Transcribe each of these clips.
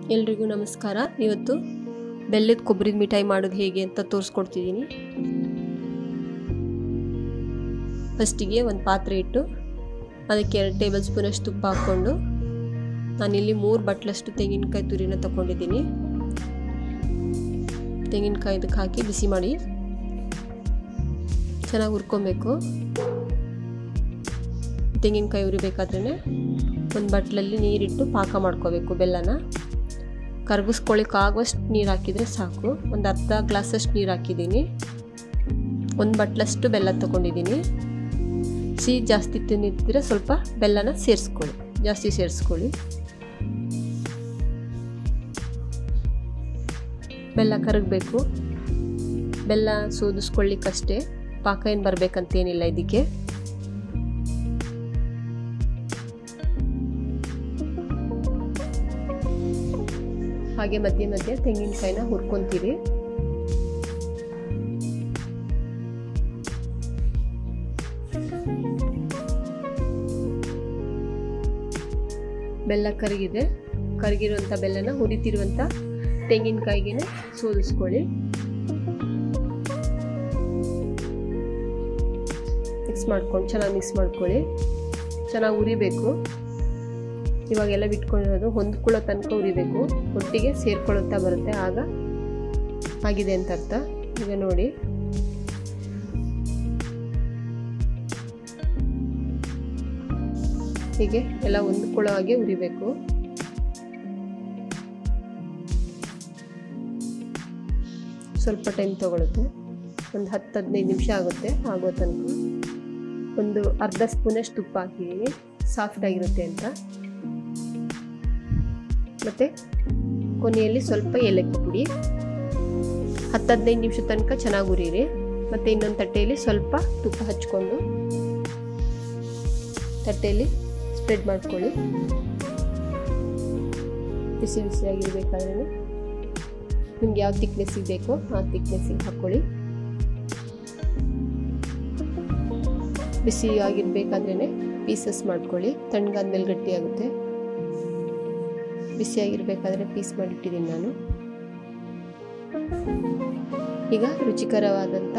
ಎಲ್ರಿಗೂ ನಮಸ್ಕಾರ ಇವತ್ತು ಬೆಲ್ಲದ ಕೊಬ್ಬರಿದ ಮಿಠಾಯಿ ಮಾಡೋದು ಹೇಗೆ ಅಂತ ತೋರಿಸ್ಕೊಡ್ತಿದ್ದೀನಿ ಫಸ್ಟಿಗೆ ಒಂದು ಪಾತ್ರೆ ಇಟ್ಟು ಅದಕ್ಕೆ ಎರಡು ಟೇಬಲ್ ಸ್ಪೂನಷ್ಟು ತುಪ್ಪ ಹಾಕ್ಕೊಂಡು ನಾನಿಲ್ಲಿ ಮೂರು ಬಟ್ಲಷ್ಟು ತೆಂಗಿನಕಾಯಿ ತುರಿನ ತಗೊಂಡಿದ್ದೀನಿ ತೆಂಗಿನಕಾಯಿ ಇದಕ್ಕೆ ಹಾಕಿ ಬಿಸಿ ಮಾಡಿ ಚೆನ್ನಾಗಿ ಹುರ್ಕೊಬೇಕು ತೆಂಗಿನಕಾಯಿ ಉರಿಬೇಕಾದ್ರೆ ಒಂದು ಬಟ್ಲಲ್ಲಿ ನೀರಿಟ್ಟು ಪಾಕ ಮಾಡ್ಕೋಬೇಕು ಬೆಲ್ಲನ ಕರಗಿಸ್ಕೊಳ್ಳಿಕ್ಕೆ ಆಗುವಷ್ಟು ನೀರು ಹಾಕಿದರೆ ಸಾಕು ಒಂದು ಅರ್ಧ ಗ್ಲಾಸಷ್ಟು ನೀರು ಹಾಕಿದ್ದೀನಿ ಒಂದು ಬಟ್ಲಷ್ಟು ಬೆಲ್ಲ ತೊಗೊಂಡಿದ್ದೀನಿ ಸಿಹಿ ಜಾಸ್ತಿ ತಿಂದಿದ್ದರೆ ಸ್ವಲ್ಪ ಬೆಲ್ಲನ ಸೇರಿಸ್ಕೊಳ್ಳಿ ಜಾಸ್ತಿ ಸೇರಿಸ್ಕೊಳ್ಳಿ ಬೆಲ್ಲ ಕರಗಬೇಕು ಬೆಲ್ಲ ಸೋದಿಸ್ಕೊಳ್ಳಿಕ್ಕಷ್ಟೇ ಪಾಕ ಏನು ಬರಬೇಕಂತೇನಿಲ್ಲ ಇದಕ್ಕೆ ಹಾಗೆ ಮಧ್ಯೆ ಮಧ್ಯೆ ತೆಂಗಿನಕಾಯಿನ ಹುರ್ಕೊಂತೀರಿ ಬೆಲ್ಲ ಕರಗಿದೆ ಕರಗಿರುವಂಥ ಬೆಲ್ಲನ ಹುರಿತಿರುವಂಥ ತೆಂಗಿನಕಾಯಿಗೆ ಸೋದಿಸ್ಕೊಳ್ಳಿ ಮಿಕ್ಸ್ ಮಾಡ್ಕೊಂಡು ಚೆನ್ನಾಗಿ ಮಿಕ್ಸ್ ಮಾಡ್ಕೊಳ್ಳಿ ಚೆನ್ನಾಗಿ ಉರಿಬೇಕು ಇವಾಗೆಲ್ಲ ಬಿಟ್ಕೊಂಡಿರೋದು ಹೊಂದ್ಕೊಳ್ಳೋ ತನಕ ಉರಿಬೇಕು ಒಟ್ಟಿಗೆ ಸೇರ್ಕೊಳ್ಳುತ್ತಾ ಬರುತ್ತೆ ಆಗ ಆಗಿದೆ ಅಂತ ಅರ್ಥ ಈಗ ನೋಡಿ ಹೀಗೆ ಎಲ್ಲ ಹೊಂದ್ಕೊಳ್ಳೋ ಹಾಗೆ ಉರಿಬೇಕು ಸ್ವಲ್ಪ ಟೈಮ್ ತಗೊಳುತ್ತೆ ಒಂದು ಹತ್ತು ಹದಿನೈದು ನಿಮಿಷ ಆಗುತ್ತೆ ಆಗೋ ತನಕ ಒಂದು ಅರ್ಧ ಸ್ಪೂನಷ್ಟು ತುಪ್ಪ ಹಾಕಿದ್ದೀನಿ ಸಾಫ್ಟ್ ಆಗಿರುತ್ತೆ ಅಂತ ಮತ್ತು ಕೊನೆಯಲ್ಲಿ ಸ್ವಲ್ಪ ಏಲಕ್ಕಿ ಪುಡಿ ಹತ್ತು ಹದಿನೈದು ನಿಮಿಷ ತನಕ ಚೆನ್ನಾಗಿ ಉರಿರಿ ಮತ್ತು ಇನ್ನೊಂದು ತಟ್ಟೆಯಲ್ಲಿ ಸ್ವಲ್ಪ ತುಪ್ಪ ಹಚ್ಕೊಂಡು ತಟ್ಟೆಯಲ್ಲಿ ಸ್ಪ್ರೆಡ್ ಮಾಡ್ಕೊಳ್ಳಿ ಬಿಸಿ ಬಿಸಿಯಾಗಿರ್ಬೇಕಾದ್ರೆ ನಿಮ್ಗೆ ಯಾವ ತಿಕ್ನೆಸ್ಸಿಗೆ ಬೇಕೋ ಆ ತಿಕ್ನೆಸ್ಸಿಗೆ ಹಾಕ್ಕೊಳ್ಳಿ ಬಿಸಿ ಆಗಿರ್ಬೇಕಾದ್ರೇ ಪೀಸಸ್ ಮಾಡ್ಕೊಳ್ಳಿ ತಣ್ಣಗಾದ್ಮೇಲೆ ಗಟ್ಟಿಯಾಗುತ್ತೆ ಬಿಸಿಯಾಗಿರ್ಬೇಕಾದ್ರೆ ಪೀಸ್ ಮಾಡಿಟ್ಟಿದ್ದೀನಿ ನಾನು ಈಗ ರುಚಿಕರವಾದಂಥ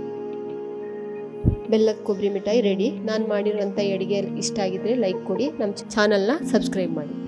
ಬೆಲ್ಲದ ಕೊಬ್ಬರಿ ಮಿಠಾಯಿ ರೆಡಿ ನಾನು ಮಾಡಿರುವಂಥ ಅಡುಗೆ ಇಷ್ಟ ಆಗಿದ್ರೆ ಲೈಕ್ ಕೊಡಿ ನಮ್ಮ ಚಾನಲ್ನ ಸಬ್ಸ್ಕ್ರೈಬ್ ಮಾಡಿ